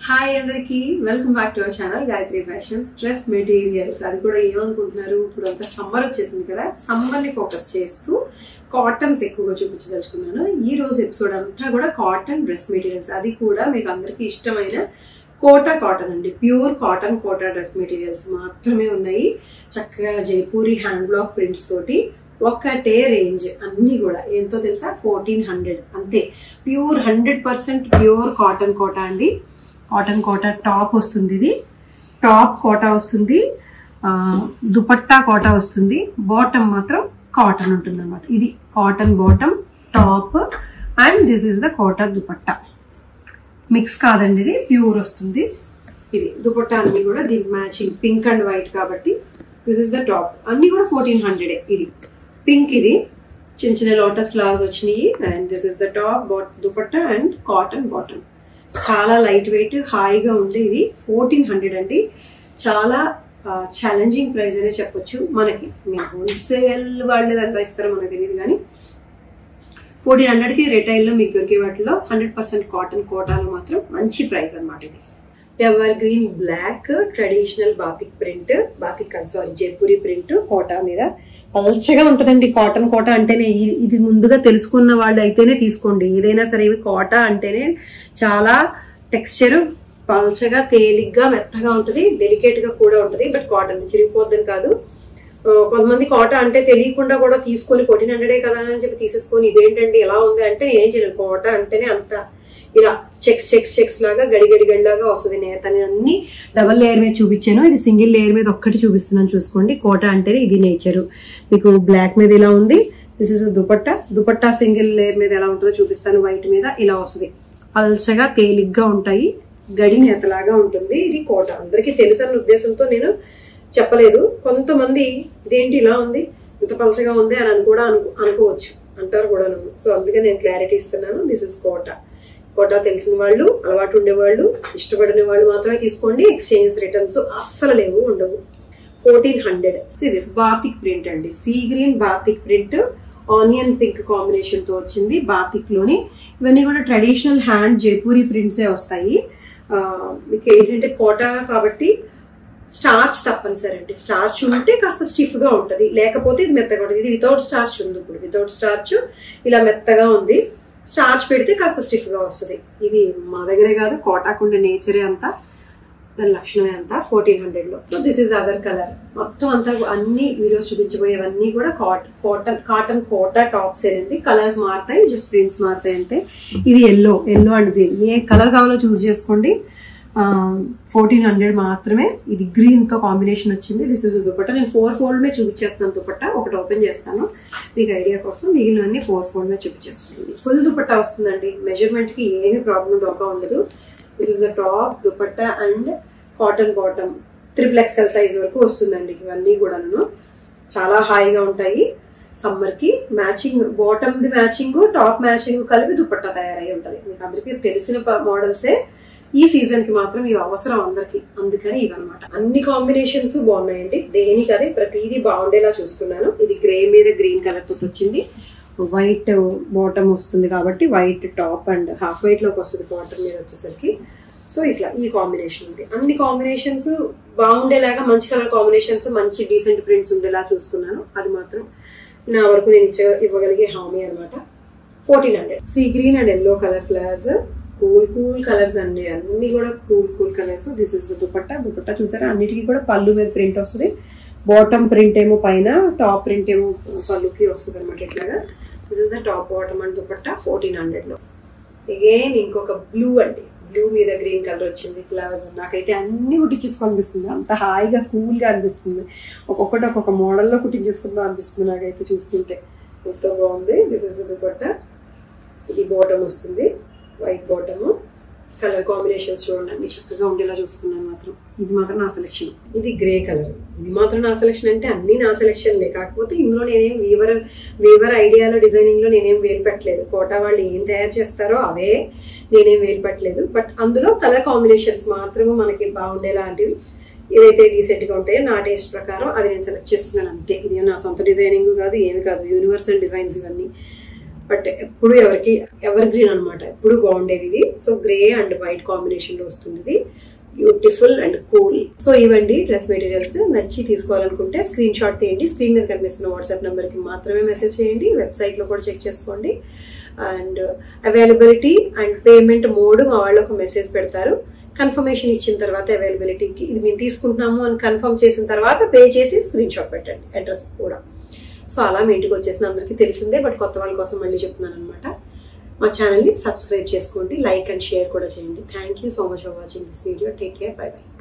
hi అందరికి welcome back to our channel Gayatri fashions dress materials అది కూడా ఏమనుకుంటున్నారు ఇప్పుడు అంతా సమ్మర్ వచ్చేసింది కదా సమ్మర్ ని ఫోకస్ చేస్తూ కాటన్స్ ఎక్కువగా చూపించదలుచుకున్నాను ఈ రోజు ఎపిసోడ్ అంతా కూడా కాటన్ డ్రెస్ మెటీరియల్స్ అది కూడా మీకు అందరికీ ఇష్టమైన కోటా కాటన్ అండి pure cotton Kota dress materials మాత్రమే ఉన్నాయి చక్కగా జైపూరి హ్యాండ్ బ్లాక్ ప్రింట్స్ తోటి ఒక్కటే రేంజ్ అన్ని కూడా ఎంతో తెలుసా ఫోర్టీన్ హండ్రెడ్ అంతే pure hundred percent pure cotton Kota అండి కాటన్ కోటా టాప్ వస్తుంది ఇది టాప్ కోటా వస్తుంది ఆ, దుపట్టా కోటా వస్తుంది బాటమ్ మాత్రం కాటన్ ఉంటుంది అనమాట ఇది cotton bottom top and this is the Kota dupatta mix కాదండి ఇది ప్యూర్ వస్తుంది ఇది దుపట్టా అన్ని కూడా దీని మ్యాచింగ్ పింక్ అండ్ వైట్ కాబట్టి దిస్ ఇస్ ద టాప్ అన్ని కూడా ఫోర్టీన్ హండ్రెడ్ ఇది పింక్ ఇది చిన్న చిన్న లోటస్ ఫ్లవర్స్ వచ్చినాయి and this is the top but dupatta and cotton bottom చాలా లైట్ వెయిట్ హాయిగా ఉండే ఇది ఫోర్టీన్ హండ్రెడ్ అండి చాలా ఛాలెంజింగ్ ప్రైస్ అనే చెప్పొచ్చు మనకి మీరు హోల్సేల్ వాళ్ళు ఎంత ఇస్తారో మనకు తెలియదు కానీ ఫోర్టీన్ హండ్రెడ్కి రిటైల్లో మీకు దొరికే వాటిలో హండ్రెడ్ పర్సెంట్ కాటన్ కోటాలో మాత్రం మంచి ప్రైస్ అన్నమాట ఇది ever green black traditional batik print batik sari Jaipuri print Kota మీద పల్చగా ఉంటుందండి కాటన్ కోట అంటేనే ఇ- ఇది ముందుగా తెలుసుకున్న వాళ్ళు అయితేనే తీసుకోండి ఏదైనా సరే ఇవి కోట అంటేనే చాలా టెక్స్చర్ పల్చగా తేలిగ్గా మెత్తగా ఉంటుంది డెలికేట్ గా కూడా ఉంటుంది బట్ కాటన్ చిరిగిపోద్దని కాదు ఆ, కొంతమంది కోట అంటే తెలియకుండా కూడా తీసుకొని ఫోర్టీన్ హండ్రెడే కదా అని చెప్పి తీసేసుకొని ఇదేంటండి ఎలా ఉంది అంటే నేనేం చేయలేను కోట అంటేనే అంత ఇలా చెక్స్ చెక్స్ చెక్స్ లాగా గడి గడి గడి లాగా వస్తుంది నేత నేను అన్ని డబల్ లేయర్ మీద చూపించాను ఇది సింగిల్ లేయర్ మీద ఒక్కటి చూపిస్తున్నాను చూసుకోండి కోట అంటేనే ఇది నేచరు మీకు బ్లాక్ మీద ఇలా ఉంది this is dupatta dupatta single layer మీద ఎలా ఉంటుందో చూపిస్తాను వైట్ మీద ఇలా వస్తుంది పల్చగా తేలిగ్గా ఉంటాయి గడి నేతలాగా ఉంటుంది ఇది కోట అందరికీ తెలుసన్న ఉద్దేశంతో నేను చెప్పలేదు కొంతమంది ఇదేంటి ఇలా ఉంది ఇంత పలచగా ఉంది అని అని కూడా అనుకో అనుకోవచ్చు అంటారు కూడా సో అందుకే నేను క్లారిటీ ఇస్తున్నాను దిస్ ఇస్ కోట కోటా తెలిసిన వాళ్ళు అలవాటు ఉండేవాళ్ళు ఇష్టపడిన వాళ్ళు మాత్రమే తీసుకోండి ఎక్స్చేంజ్ రిటర్న్స్ అస్సలు లేవు ఉండవు fourteen hundred this batik print అండి sea green batik print onion pink combination తో వచ్చింది బాతిక్ లోని ఇవన్నీ కూడా ట్రెడిషనల్ హ్యాండ్ జైపూరి ప్రింట్సే వస్తాయి ఆ, మీకు ఏంటంటే కోటా కాబట్టి స్టార్చ్ తప్పనిసరి అండి స్టార్చ్ ఉంటే కాస్త స్టిఫ్ గా ఉంటది లేకపోతే ఇది మెత్తగా ఉంటుంది ఇది వితౌట్ స్టార్చ్ ఉంది ఇప్పుడు వితౌట్ స్టార్చ్ ఇలా మెత్తగా ఉంది స్టార్చ్ పెడితే కాస్త స్టిఫ్ గా వస్తుంది ఇది మా దగ్గరే కాదు కోటాకుండే నేచరే అంతా దాని లక్షణమే అంతా ఫోర్టీన్ హండ్రెడ్ లో so this is other colour మొత్తం అంతా అన్ని వీడియోస్ చూపించబోయేవన్నీ కూడా కాటన్ కాటన్ కోటా టాప్స్ ఏనండి కలర్స్ మారుతాయి జస్ట్ ప్రింట్స్ మారుతాయి అంతే ఇది ఎల్లో ఎల్లో అండ్ గ్రీన్ ఏ కలర్ కావాలో చూస్ చేసుకోండి ఫోర్టీన్ హండ్రెడ్ మాత్రమే ఇది గ్రీన్ తో కాంబినేషన్ వచ్చింది దిస్ ఇస్ దుపట్టా నేను ఫోర్ ఫోల్డ్ మీద చూపించేస్తాను దుపట్టా ఒకటి ఓపెన్ చేస్తాను మీకు ఐడియా కోసం మిగిలినవన్నీ ఫోర్ ఫోల్డ్ మీద చూపించేస్తాను ఫుల్ దుపట్టా వస్తుందండి మెజర్మెంట్ కి ఏమీ ప్రాబ్లం డోకా ఉండదు this is the top dupatta and cotton bottom triple XL size వరకు వస్తుందండి ఇవన్నీ కూడాను చాలా హాయిగా ఉంటాయి సమ్మర్ కి మ్యాచింగ్ బాటమ్ ది మ్యాచింగ్ టాప్ మ్యాచింగ్ కలిపి దుపట్టా తయారై ఉంటది మీకు అందరికీ తెలిసిన మోడల్సే ఈ సీజన్ కి మాత్రం ఇవి అవసరం అందరికి అందుకని ఇవన్నమాట అన్ని కాంబినేషన్స్ బాగున్నాయండి దేనికి అదే ప్రతిదీ బాగుండేలా చూసుకున్నాను ఇది గ్రే మీద గ్రీన్ కలర్ తోటి వచ్చింది వైట్ బాటమ్ వస్తుంది కాబట్టి white top and half white లోకి వస్తుంది బాటమ్ మీద వచ్చేసరికి సో ఇట్లా ఈ కాంబినేషన్ ఉంది అన్ని కాంబినేషన్స్ బాగుండేలాగా మంచి కలర్ కాంబినేషన్స్ మంచి డీసెంట్ ప్రింట్స్ ఉండేలా చూసుకున్నాను అది మాత్రం నా వరకు నేను ఇచ్చ ఇవ్వగలిగే హామీ అనమాట fourteen hundred see green and yellow colour flowers cool cool colours అండి అన్ని కూడా cool cool colours this is the dupatta dupatta చూసారా అన్నిటికీ కూడా పళ్ళు మీద ప్రింట్ వస్తుంది బాటమ్ ప్రింట్ ఏమో పైన టాప్ ప్రింట్ ఏమో పళ్ళుకి వస్తుంది అనమాట ఇట్లాగా this is the top bottom and dupatta fourteen hundred లో అగైన్ ఇంకొక బ్లూ అండి బ్లూ మీద గ్రీన్ కలర్ వచ్చింది ఫ్లవర్స్ నాకైతే అన్ని కుట్టించేసుకోవాలనిపిస్తుంది అంత హాయిగా కూల్ గా అనిపిస్తుంది ఒక్కొక్కటి ఒక్కొక్క మోడల్లో కుట్టించేసుకుందాం అనిపిస్తుంది నాకైతే చూస్తుంటే ఎంతో బాగుంది దిస్ ఇస్ దుపట్టా ఇది బాటమ్ వస్తుంది వైట్ బాటమ్ కలర్ కాంబినేషన్స్ చూడండి అన్ని చక్కగా ఉండేలా చూసుకున్నాను మాత్రం ఇది మాత్రం నా సెలెక్షన్ ఇది గ్రే కలర్ ఇది మాత్రం నా సెలెక్షన్ అంటే అన్ని నా సెలెక్షన్లే కాకపోతే ఇందులో నేనేం వీవర్ వీవర్ ఐడియాలో డిజైనింగ్ లో నేనేం వేలు పెట్టలేదు కోటా వాళ్ళు ఏం తయారు చేస్తారో అవే నేనేం వేలు పెట్టలేదు బట్ అందులో కలర్ కాంబినేషన్స్ మాత్రమే మనకి బాగుండేలాంటివి ఏవైతే డీసెంట్ గా ఉంటాయో నా టేస్ట్ ప్రకారం అవి నేను సెలెక్ట్ చేసుకున్నాను అంతే ఇది నా సొంత డిజైనింగ్ కాదు ఏమి కాదు యూనివర్సల్ డిజైన్స్ ఇవన్నీ బట్ ఎప్పుడు ఎవరికి ఎవర్ గ్రీన్ అనమాట ఎప్పుడు బాగుండేది ఇది so grey and white combination లో వస్తుంది ఇది బ్యూటిఫుల్ అండ్ కూల్ సో ఇవండి డ్రెస్ మెటీరియల్స్ నచ్చి తీసుకోవాలనుకుంటే స్క్రీన్ షాట్ తీయండి స్క్రీన్ మీద కనిపిస్తున్న వాట్సాప్ నెంబర్ కి మాత్రమే మెసేజ్ చేయండి వెబ్సైట్ లో కూడా చెక్ చేసుకోండి and availability and payment mode మా వాళ్ళు ఒక మెసేజ్ పెడతారు కన్ఫర్మేషన్ ఇచ్చిన తర్వాత అవైలబిలిటీకి ఇది మేము తీసుకుంటున్నాము అని కన్ఫర్మ్ చేసిన తర్వాత పే చేసి స్క్రీన్ షాట్ పెట్టండి అడ్రస్ కూడా సో అలా మీ ఇంటికి వచ్చేసిన అందరికీ తెలిసిందే బట్ కొత్త వాళ్ళ కోసం మళ్ళీ చెప్తున్నాను అనమాట మా ఛానల్ని సబ్స్క్రైబ్ చేసుకోండి లైక్ అండ్ షేర్ కూడా చేయండి thank you so much for watching this video take care bye by